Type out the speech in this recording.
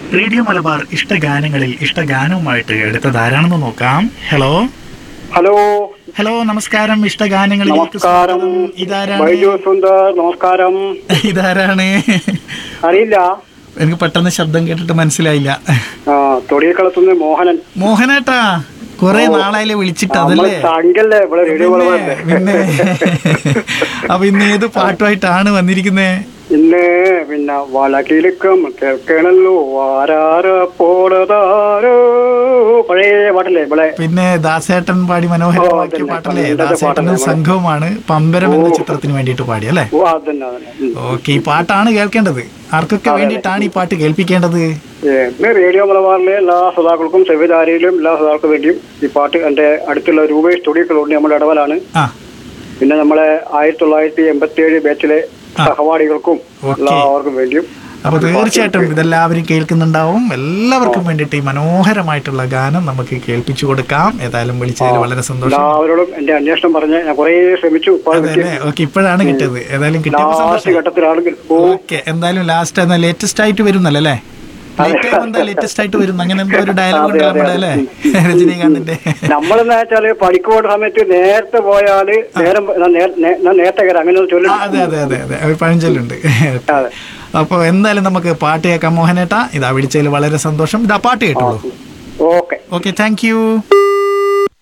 Radio Malabar ഇഷ്ടഗാനങ്ങളിൽ ഇഷ്ടഗാനവുമായിട്ട് എടുത്തത് ആരാണെന്ന് നോക്കാം ഹലോ ഹലോ ഹലോ നമസ്കാരം ഇഷ്ടഗാനങ്ങളിലേക്ക് നമസ്കാരം സ്വാഗതം. ഇതാരാണ് ബൈജു സുന്ദർ നമസ്കാരം ഇതാരാണ് അറിയില്ല എനിക്ക് പെട്ടെന്ന് ശബ്ദം കേട്ടിട്ട് മനസ്സിലായില്ല ആ തൊടിയക്കളത്തുനിന്ന് മോഹനൻ മോഹനേട്ടാ കൊറേ നാളായില്ലേ വിളിച്ചിട്ട് നമ്മള് അതല്ലേ തങ്കല്ലേ ഇവിടെ റേഡിയോ പിന്നെ വളവല്ലേ പിന്നെ അപ്പൊ ഇന്ന് ഏത് പാട്ടുമായിട്ടാണ് വന്നിരിക്കുന്നേ ഇന്ന് പിന്നെ വളകിലുക്കം കേൾക്കണല്ലോ ആരാര പോടതാരോ പഴയ പാട്ടല്ലേ ഇവിടെ പിന്നെ ദാസേട്ടൻ പാടി മനോഹരമാക്കിയ അതന്നെ, പാട്ടല്ലേ പണ്ടത്തെ ദാസേട്ടനും പാട്ടല്ലേ. സംഘവുമാണ് പമ്പരം എന്ന ചിത്രത്തിന് വേണ്ടിയിട്ട് പാടി അല്ലേ ഓ അതന്നെ അതന്നെ ഉം. ഓക്കെ ഈ പാട്ടാണ് കേൾക്കേണ്ടത് ആർക്കൊക്കെ വേണ്ടിയിട്ടാണ് ഈ പാട്ട് കേൾപ്പിക്കേണ്ടത് ഏ, ഇന്ന് റേഡിയോ മലബാറിലെ എല്ലാ ശ്രോതാക്കൾക്കും സെവിധാരയിലും എല്ലാ ശ്രോതാക്കൾക്കും വേണ്ടിയും ഈ പാട്ട് എന്റെ അടുത്തുള്ള രൂപേഷ് സ്റ്റുഡിയോക്കളുണ്ട് നമ്മുടെ ഇടവലാണ് ആ പിന്നെ നമ്മളെ ആയിരത്തി തൊള്ളായിരത്തി എൺപത്തി ഏഴ് ബാച്ചിലെ സഹപാഠികൾക്കും ഓക്കേ. എല്ലാവർക്കും വേണ്ടിയും അപ്പൊ തീർച്ചയായിട്ടും ഇതെല്ലാവരും കേൾക്കുന്നുണ്ടാവും എല്ലാവർക്കും വേണ്ടിയിട്ട് ഈ മനോഹരമായിട്ടുള്ള ഗാനം നമുക്ക് കേൾപ്പിച്ചു കൊടുക്കാം ഏതായാലും വിളിച്ചതിൽ വളരെ സന്തോഷം എല്ലാവരോടും എന്റെ അന്വേഷണം പറഞ്ഞ് ഞാൻ കുറേ ശ്രമിച്ചു ഇപ്പോൾ അതെ അല്ലേ ഓക്കെ ഇപ്പോഴാണ് കിട്ടിയത് ഏതായാലും കിട്ടിയപ്പോ ലാസ്റ്റ് സന്തോഷം ഘട്ടത്തിലാണെങ്കിൽ ഓ ഓക്കെ എന്തായാലും ലാസ്റ്റ് എന്നാ ലേറ്റസ്റ്റ് ആയിട്ട് വരുന്നല്ലേ അല്ലേ ലൈഫ് ടൈം എന്താ ലേറ്റസ്റ്റ് ആയിട്ട് വരുന്നു അങ്ങനെ എന്തോ ഒരു ഡയലോഗ് ഉണ്ട് അതെ, അതെ, നമ്മുടെ അല്ലേ രജനീകാന്തിന്റെ നമ്മളെന്ന് വെച്ചാല് പഠിക്കുന്ന സമയത്ത് നേരത്തെ പോയാല് നേരം ഞാൻ നേ- നേ- ഞാൻ നേരത്തെ കയറാം അങ്ങനെ ഒരു ആ, ചൊല്ലു അതെ അതെ അതെ അതെ ഒരു പഴഞ്ചൊല്ലുണ്ട് അതെ അപ്പോൾ എന്തായാലും നമുക്ക് പാട്ട് കേൾക്കാം മോഹനേട്ടാ ഇതാ വിളിച്ചതിൽ വളരെ സന്തോഷം ഇതാ പാട്ട് കേട്ടോളൂ ഓക്കെ ഓക്കെ താങ്ക് യു